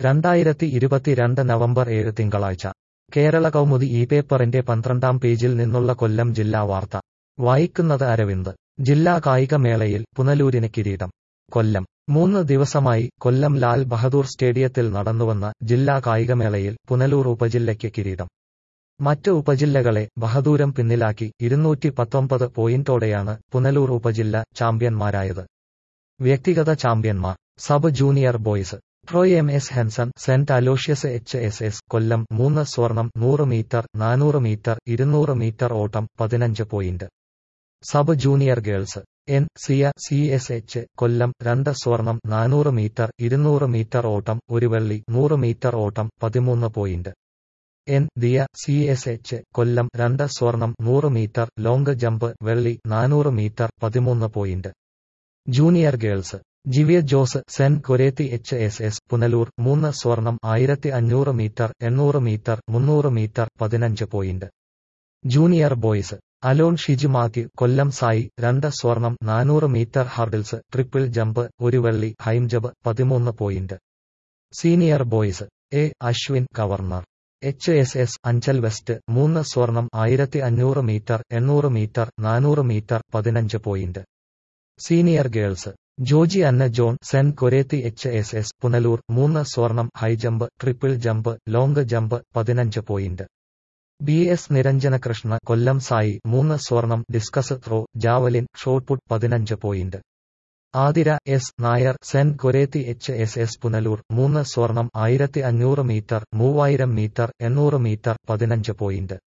രണ്ടായിരത്തി ഇരുപത്തിരണ്ട് നവംബർ ഏഴ് തിങ്കളാഴ്ച കേരള കൗമുദി ഈ പേപ്പറിന്റെ പന്ത്രണ്ടാം പേജിൽ നിന്നുള്ള കൊല്ലം ജില്ലാ വാർത്ത വായിക്കുന്നത് അരവിന്ദ് ജില്ലാ കായികമേളയിൽ പുനലൂരിന് കിരീടം കൊല്ലം മൂന്ന് ദിവസമായി കൊല്ലം ലാൽ ബഹദൂർ സ്റ്റേഡിയത്തിൽ നടന്നുവന്ന ജില്ലാ കായികമേളയിൽ പുനലൂർ ഉപജില്ലയ്ക്ക് കിരീടം മറ്റ് ഉപജില്ലകളെ ബഹദൂരം പിന്നിലാക്കി ഇരുന്നൂറ്റി പത്തൊമ്പത് പോയിന്റോടെയാണ് പുനലൂർ ഉപജില്ല ചാമ്പ്യന്മാരായത് വ്യക്തിഗത ചാമ്പ്യന്മാർ sub junior boys Troy M S Henson Saint Aloysius H S S Kollam മൂന്ന് സ്വർണം നൂറ് മീറ്റർ നാനൂറ് മീറ്റർ ഇരുന്നൂറ് മീറ്റർ ഓട്ടം പതിനഞ്ച് point sub junior girls N Siya C S H Kollam രണ്ട് സ്വർണം നാനൂറ് മീറ്റർ ഇരുന്നൂറ് മീറ്റർ ഓട്ടം ഒരു വെള്ളി നൂറ് മീറ്റർ ഓട്ടം പതിമൂന്ന് point N Diya C S H Kollam രണ്ട് സ്വർണം നൂറ് മീറ്റർ ലോങ് ജമ്പ് വെള്ളി നാനൂറ് മീറ്റർ പതിമൂന്ന് point junior girls Jiviya Jose Saint Goretti H S S Punalur മൂന്ന് സ്വർണം ആയിരത്തി അഞ്ഞൂറ് മീറ്റർ എണ്ണൂറ് മീറ്റർ മുന്നൂറ് മീറ്റർ പതിനഞ്ച് point junior boys Alon Shiju Mathew Kollam SAI രണ്ട് സ്വർണം നാനൂറ് മീറ്റർ ഹർഡിൽസ് ട്രിപ്പിൾ ജമ്പ് ഒരു വെള്ളി ഹൈംജബ് പതിമൂന്ന് point senior boys A Ashwin governor H S S Anchal West മൂന്ന് സ്വർണം ആയിരത്തി അഞ്ഞൂറ് മീറ്റർ എണ്ണൂറ് മീറ്റർ നാനൂറ് മീറ്റർ പതിനഞ്ച് point senior girls Joji Anna John Saint Goretti H S S Punalur മൂന്ന് സ്വർണം high jump triple jump long jump പതിനഞ്ച് point B S Niranjanakrishna Kollam SAI മൂന്ന് സ്വർണം ഡിസ്കസ് ത്രോ ജാവലിൻ ഷോട്ട്പുട്ട് പതിനഞ്ച് point Athira S Nair Saint Goretti H S S Punalur മൂന്ന് സ്വർണം ആയിരത്തി അഞ്ഞൂറ് മീറ്റർ മൂവായിരം മീറ്റർ എണ്ണൂറ് മീറ്റർ പതിനഞ്ച് പോയിന്റ്